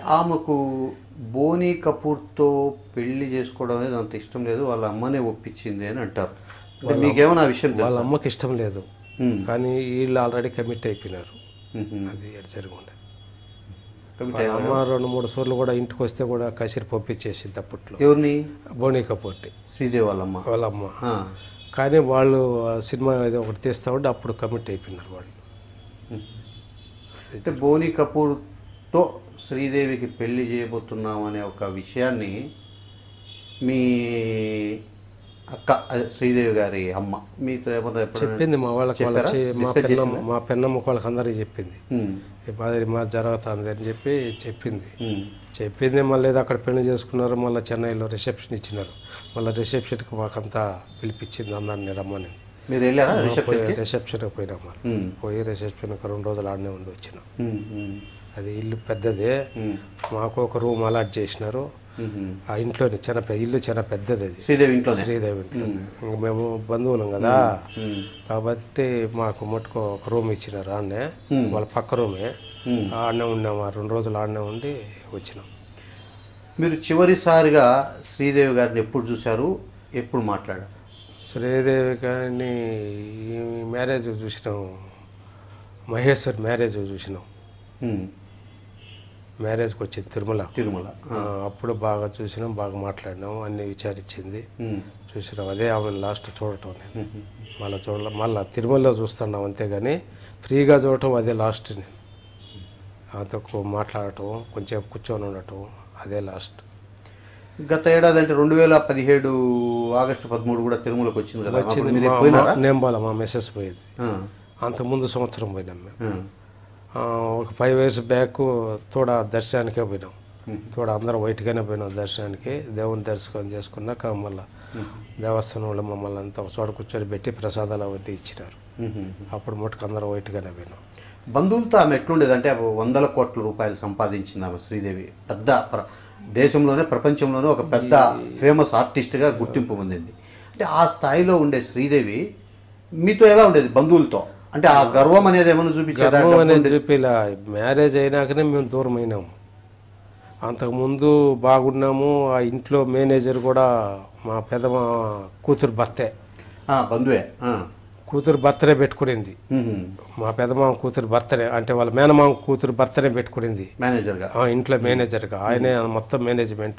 ఆమెకు బోనీ కపూర్తో పెళ్లి చేసుకోవడం అనేది అంత ఇష్టం లేదు వాళ్ళ అమ్మనే ఒప్పించింది అని అంటారు అంటే మీకేమైనా ఆ విషయం వాళ్ళ తెలుసా అమ్మకి ఇష్టం లేదు ఉమ్. కానీ వీళ్ళు ఆల్రెడీ కమిట్ అయిపోయినారు ఉహు. అది ఎటు జరుగుండే కమిటీ వాళ్ళ అమ్మ రెండు మూడు సార్లు కూడా ఇంటికి వస్తే కూడా కసిరి పంపించేసింది అప్పట్లో ఎవరిని బోనీ కపూర్టి శ్రీదేవి వాళ్ళ అమ్మ వాళ్ళ అమ్మ ఆ. కానీ వాళ్ళు ఆ సినిమా ఏదో ఒకటి తీస్తా ఉంటే అప్పుడు కమిట్ అయిపోయినారు వాళ్ళు అంటే బోనీ కపూర్తో శ్రీదేవికి పెళ్లి చేయబోతున్నాం అనే ఒక విషయాన్ని మీ అక్క అదే శ్రీదేవి గారి అమ్మ మీతో ఏమన్నా ఎప్పుడైనా చెప్పింది మా వాళ్ళకి చెప్పారా? వాళ్ళకి మా Discuss పెన్నమ్మ చేసిందా? మా పెన్నమ్మ వాళ్ళకి అందరికీ చెప్పింది ఉమ్, ఈ మాదిరి మా జరుగుతుంది అని చెప్పి చెప్పింది ఉమ్, చెప్పింది మళ్ళీ ఏదో అక్కడ పెళ్లి చేసుకున్నారు మళ్ళీ చెన్నైలో రిసెప్షన్ ఇచ్చినారు మళ్ళీ రిసెప్షన్కి మాకంతా పిలిపించింది అందరిని రమ్మని మీరు వెళ్ళారా పోయి రిసెప్షన్కి రిసెప్షన్కి పోయినాం మరి ఉమ్, పోయి రిసెప్షన్కి రెండు రోజులు ఆడనే ఉండి వచ్చినాం ఉమ్, ఉమ్, అది ఇల్లు పెద్దదే ఉమ్, మాకు ఒక రూమ్ అలాట్ చేసినారు ఉమ్. ఆ ఇంట్లోనే చాలా పెద్ద ఇల్లు చాలా పెద్దది అది శ్రీదేవి ఇంట్లోనే శ్రీదేవి ఇంట్లో ఇంక మేము బంధువులం కదా ఉమ్, కాబట్టి మాకు మట్టుకు ఒక రూమ్ ఇచ్చినారు ఆడనే వాళ్ళ పక్క రూమే ఉమ్. ఆడనే ఉన్నాము ఆ రెండు రోజులు ఆడనే ఉండి వచ్చినాం మీరు చివరిసారిగా శ్రీదేవి గారిని ఎప్పుడు చూశారు ఎప్పుడు మాట్లాడారు శ్రీదేవి కానీ ఈ మ్యారేజ్ చూసినాం మహేశ్వర్ మ్యారేజ్ చూసినాం ఉమ్, మ్యారేజ్కి వచ్చింది తిరుమల తిరుమల ఆ, అప్పుడు బాగా చూసినాం బాగా మాట్లాడినాం అన్ని విచారించింది ఉమ్, చూసినాం అదే ఆమె లాస్ట్ చూడటం నేను మళ్ళీ చూడాల మళ్ళీ తిరుమలలో చూస్తున్నాం అంతేగాని ఫ్రీగా చూడటం అదే లాస్ట్ నేను ఆమెతో కూ- మాట్లాడటం కొంచెం కూర్చొని ఉండటం అదే లాస్ట్ గత ఏడాది అంటే రెండు వేల పదిహేడు ఆగస్టు పదమూడు కూడా తిరుమలకు వచ్చింది కదా అప్పుడు వచ్చింది మీరు మా- పోయినారా మా- నేను పోలే మా మెసేజ్ పోయింది ఆ, అంతకుముందు సంవత్సరం పోయినాం మేము ఆ, ఆ, ఒక ఫైవ్ ఇయర్స్ బ్యాక్ తోడ దర్శనానికే పోయినాం తోడ అందరం వైట్గానే పోయినాం దర్శనానికి దేవుని దర్శనం చేసుకున్నాక మళ్ళీ దేవస్థానం వాళ్ళు మమ్మల్ని అంతా ఒక చోట కూర్చొని పెట్టి ప్రసాదాలు అవన్నీ ఇచ్చినారు ఉహు. అప్పుడు మటుకు అందరం వైట్గానే పోయినాం బంధువులతో ఆమె ఎట్లుండేది అంటే వందల కోట్ల రూపాయలు సంపాదించింది ఆమె శ్రీదేవి పెద్ద ప్ర- దేశంలోనే ప్రపంచంలోనే ఒక పెద్ద ఫేమస్ ఆర్టిస్ట్గా గుర్తింపు పొందింది అంటే ఆ స్థాయిలో ఉండే శ్రీదేవి మీతో ఎలా ఉండేది బంధువులతో అంటే ఆ గర్వం అనేది ఏమైనా చూపించేదా గర్వం డబ్బు అనేది ఉండేది? చెప్పి ఇలా మ్యారేజ్ అయినాకనే మేము దూరం అయినాము అంతకుముందు బాగున్నాము ఆ ఇంట్లో మేనేజర్ కూడా మా పెదమ కూతురు భర్తే ఆ, బంధువే ఆ. కూతురు భర్తనే పెట్టుకునింది ఉహు. మా పెదమామ కూతురు భర్తనే అంటే వాళ్ళ మేనమామ కూతురు భర్తనే పెట్టుకునింది మేనేజర్గా ఆ ఇంట్లో మేనేజర్గా ఆయనే మొత్తం మేనేజ్మెంట్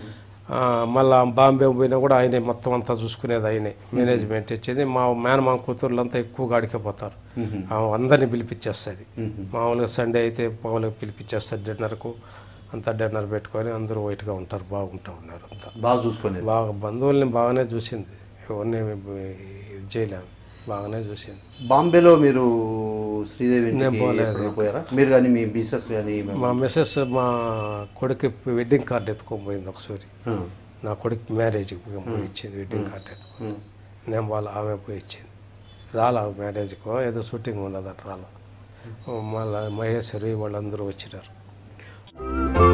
మళ్ళా బాంబే పోయినా కూడా ఆయనే మొత్తం అంతా చూసుకునేది ఆయనే మేనేజ్మెంట్ ఇచ్చేది మా మేనమామ కూతుర్లంతా ఎక్కువగా అడిగిపోతారు అందరినీ పిలిపించేస్తుంది మామూలుగా సండే అయితే మామూలుగా పిలిపించేస్తారు డిన్నర్కు అంతా డిన్నర్ పెట్టుకొని అందరూ వైట్గా ఉంటారు బాగుంటూ ఉన్నారు అంతా బాగా చూసుకునేది బాగా బంధువుల్ని బాగానే చూసింది ఎవరిని ఇది చేయలేము బాగానే చూసింది బాంబేలో మీరు శ్రీదేవి ఇంటికి నేను పోలేదు. ఎప్పుడైనా పోయారా మీరు కానీ మీ బిసెస్ కానీ మా మిస్సెస్ మా కొడుకు వెడ్డింగ్ కార్డు ఎత్తుకొని పోయింది ఒకసారి నా కొడుకు మ్యారేజ్కి పోయి ఇచ్చింది వెడ్డింగ్ కార్డు ఎత్తుకొని నేను వాళ్ళ ఆమె పోయి ఇచ్చింది రాలా ఆమె మ్యారేజ్కో ఏదో షూటింగ్ ఉన్నదంట రాలా మళ్ళీ మహేశ్వరి వాళ్ళందరూ వచ్చినారు